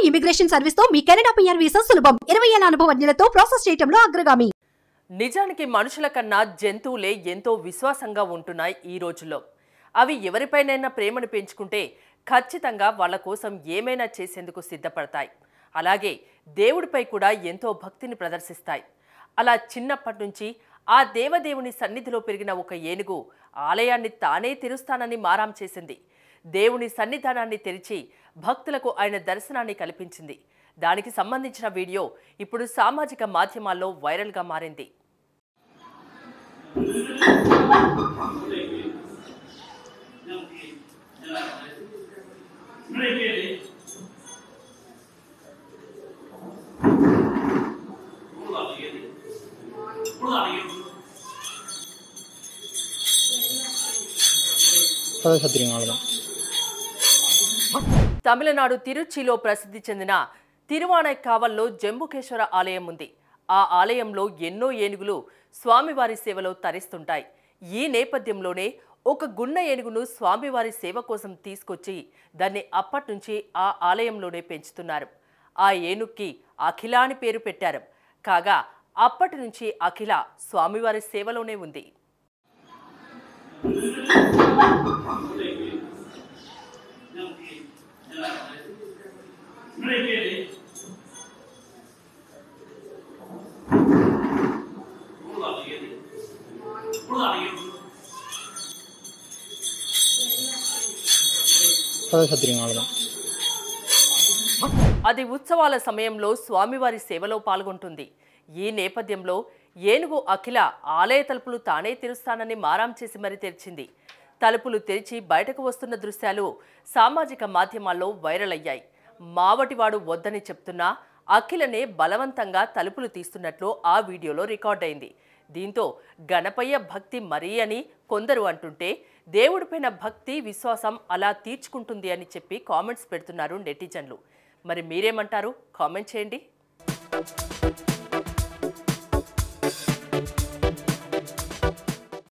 immigration service తో మీ Canada PR visa సులభం ఇరవై ఏళ్ల అనుభవజ్ఞులతో ప్రాసెస్ చేయడంలో అగ్రగామి నిజానికి మనుషుల కన్నా జంతువులే ఎంతో విశ్వాసంగా ఉంటున్నాయి ఈ రోజుల్లో అవి ఎవరిపైనైనా ప్రేమను పెంచుకుంటే ఖచ్చితంగా వాళ్ళ కోసం ఏమైనా చేసేందుకు సిద్ధపడతాయి అలాగే దేవుడిపై కూడా ఎంతో భక్తిని ప్రదర్శిస్తాయి అలా చిన్నప్పటి నుంచి ఆ దేవదేవుని సన్నిధిలో పెరిగిన ఒక ఏనుగు ఆలయాన్ని తానే తెరుస్తానని మారాం చేసింది దేవుని సన్నిధానాన్ని తెరిచి భక్తులకు ఆయన దర్శనాన్ని కల్పించింది దానికి సంబంధించిన వీడియో ఇప్పుడు సామాజిక మాధ్యమాల్లో వైరల్గా మారింది கதை சத்திரிங்க அவ்வளோதான் తమిళనాడు తిరుచిలో ప్రసిద్ధి చెందిన తిరువానైకావల్లో జంబుకేశ్వర ఆలయం ఉంది ఆ ఆలయంలో ఎన్నో ఏనుగులు స్వామివారి సేవలో తరిస్తుంటాయి ఈ నేపథ్యంలోనే ఒక గున్న ఏనుగును స్వామివారి సేవ కోసం తీసుకొచ్చి దాన్ని అప్పటి నుంచి ఆ ఆలయంలోనే పెంచుతున్నారు ఆ ఏనుక్కి అఖిల అని పేరు పెట్టారు కాగా అప్పటి నుంచి అఖిల స్వామివారి సేవలోనే ఉంది கதை சத்திரிங்க அவ்வளோதான் అది ఉత్సవాల సమయంలో స్వామివారి సేవలో పాల్గొంటుంది ఈ నేపథ్యంలో ఏనుగు అఖిల ఆలయ తలుపులు తానే తెరుస్తానని మారాం చేసి మరీ తెరిచింది తలుపులు తెరిచి బయటకు వస్తున్న దృశ్యాలు సామాజిక మాధ్యమాల్లో వైరల్ అయ్యాయి మావటివాడు వద్దని చెప్తున్నా అఖిలనే బలవంతంగా తలుపులు తీస్తున్నట్లు ఆ వీడియోలో రికార్డ్ అయింది దీంతో గణపయ్య భక్తి మరీ అని కొందరు అంటుంటే దేవుడిపైన భక్తి విశ్వాసం అలా తీర్చుకుంటుంది అని చెప్పి కామెంట్స్ పెడుతున్నారు నెటిజన్లు మరి మీరేమంటారు కామెంట్ చేయండి